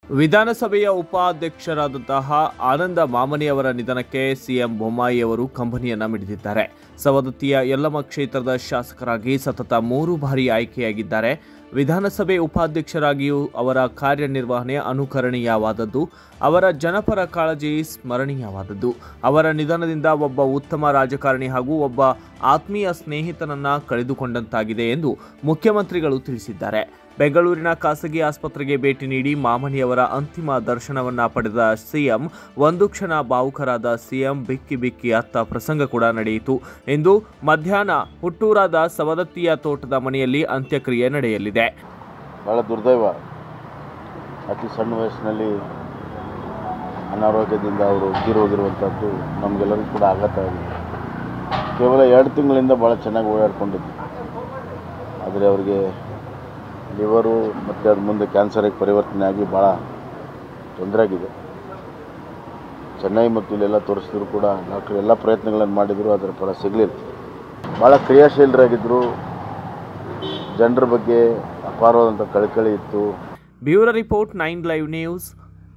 ವಿಧಾನಸಭೆಯ ಉಪಾಧ್ಯಕ್ಷರಾದಂತಹ ಆನಂದ ಮಾಮನಿ ಅವರ ನಿಧನಕ್ಕೆ ಸಿಎಂ ಬೊಮ್ಮಾಯಿ ಅವರು ಕಂಬನಿಯನ್ನ ಮಿಡಿದಿದ್ದಾರೆ ಸವದತ್ತಿಯ ಯಲ್ಲಮ್ಮ ಕ್ಷೇತ್ರದ ಶಾಸಕರಾಗಿ ಸತತ ಮೂರು ಬಾರಿ ಆಯ್ಕೆಯಾಗಿದ್ದಾರೆ ವಿಧಾನಸಭೆ ಉಪಾಧ್ಯಕ್ಷರಾಗಿಯೂ ಅವರ ಕಾರ್ಯನಿರ್ವಹಣೆ ಅನುಕರಣೀಯವಾದದ್ದು ಅವರ ಜನಪರ ಕಾಳಜಿ ಸ್ಮರಣೀಯವಾದದ್ದು ಅವರ ನಿಧನದಿಂದ ಒಬ್ಬ ಉತ್ತಮ ರಾಜಕಾರಣಿ ಹಾಗೂ ಒಬ್ಬ ಆತ್ಮೀಯ ಸ್ನೇಹಿತನನ್ನ ಕಳೆದುಕೊಂಡಂತಾಗಿದೆ ಎಂದು ಮುಖ್ಯಮಂತ್ರಿಗಳು ತಿಳಿಸಿದ್ದಾರೆ ಬೆಂಗಳೂರಿನ ಖಾಸಗಿ ಆಸ್ಪತ್ರೆಗೆ ಭೇಟಿ ನೀಡಿ ಮಾಮನಿಯವರ ಅಂತಿಮ ದರ್ಶನವನ್ನ ಪಡೆದ ಸಿಎಂ ಒಂದು ಕ್ಷಣ ಭಾವುಕರಾದ ಸಿಎಂ ಬಿಕ್ಕಿ ಬಿಕ್ಕಿ ಅತ್ತ ಪ್ರಸಂಗ ಕೂಡ ನಡೆಯಿತು ಇಂದು ಮಧ್ಯಾಹ್ನ ಹುಟ್ಟೂರಾದ ಸವದತ್ತಿಯ ತೋಟದ ಮನೆಯಲ್ಲಿ ಅಂತ್ಯಕ್ರಿಯೆ ನಡೆಯಲಿದೆ ಭಾಳ ದುರ್ದೈವ ಅತಿ ಸಣ್ಣ ವಯಸ್ಸಿನಲ್ಲಿ ಅನಾರೋಗ್ಯದಿಂದ ಅವರು ತೀರೋಗಿರುವಂಥದ್ದು ನಮಗೆಲ್ಲರಿಗೂ ಕೂಡ ಆಘಾತ ಆಗಿದೆ ಕೇವಲ ಎರಡು ತಿಂಗಳಿಂದ ಭಾಳ ಚೆನ್ನಾಗಿ ಓಡಾಡ್ಕೊಂಡಿದ್ದು ಆದರೆ ಅವರಿಗೆ ಲಿವರು ಮತ್ತು ಅದ್ರ ಮುಂದೆ ಕ್ಯಾನ್ಸರಿಗೆ ಪರಿವರ್ತನೆ ಆಗಿ ಭಾಳ ತೊಂದರೆ ಆಗಿದೆ ಚೆನ್ನೈ ಮತ್ತು ಇಲ್ಲೆಲ್ಲ ತೋರಿಸಿದ್ರು ಕೂಡ ಡಾಕ್ಟ್ರು ಎಲ್ಲ ಪ್ರಯತ್ನಗಳನ್ನು ಮಾಡಿದರು ಅದರ ಫಲ ಸಿಗಲಿಲ್ಲ ಭಾಳ ಕ್ರಿಯಾಶೀಲರಾಗಿದ್ದರು ಜನರ ಬಗ್ಗೆ ಅಪಾರವಾದಂಥ ಕಳಕಳಿ ಇತ್ತು bureau report nine live news